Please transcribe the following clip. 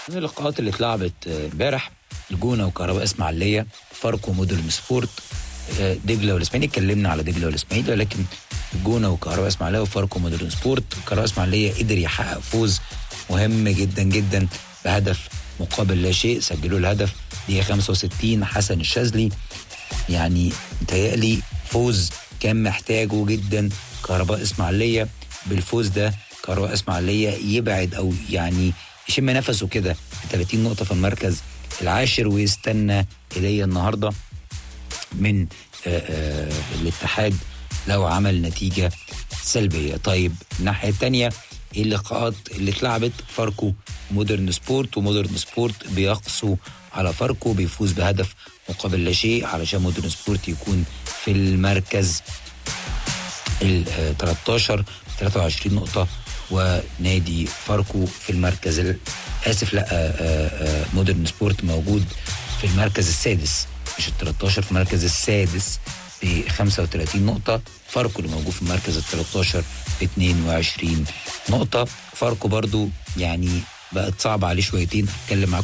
من اللقاءات اللي اتلعبت آه، امبارح الجونه وكهرباء اسماعيليه فاركو مودرن سبورت آه، دجله والاسماعيلي اتكلمنا على دجله والاسماعيلي ولكن الجونه وكهرباء اسماعيليه وفاركو مودرن سبورت كهرباء اسماعيليه قدر يحقق فوز مهم جدا جدا بهدف مقابل لا شيء سجلوا الهدف دقيقه 65 حسن الشاذلي يعني متهيألي فوز كان محتاجه جدا كهرباء اسماعيليه بالفوز ده كهرباء اسماعيليه يبعد او يعني يشم نفسه كده 30 نقطه في المركز العاشر ويستنى هديه النهارده من آه، آه، الاتحاد لو عمل نتيجه سلبيه طيب الناحيه الثانيه ايه اللقاءات اللي اتلعبت فاركو مودرن سبورت ومودرن سبورت بيقصوا على فاركو بيفوز بهدف مقابل لا شيء علشان مودرن سبورت يكون في المركز ال آه، 13 23 نقطة ونادي فاركو في المركز ال- آسف لا آه، آه، آه، مودرن سبورت موجود في المركز السادس مش ال 13 في المركز السادس ب 35 نقطة فاركو اللي موجود في المركز ال 13 ب 22 نقطة فاركو برضو يعني بقت صعبة عليه شويتين هتكلم معاكم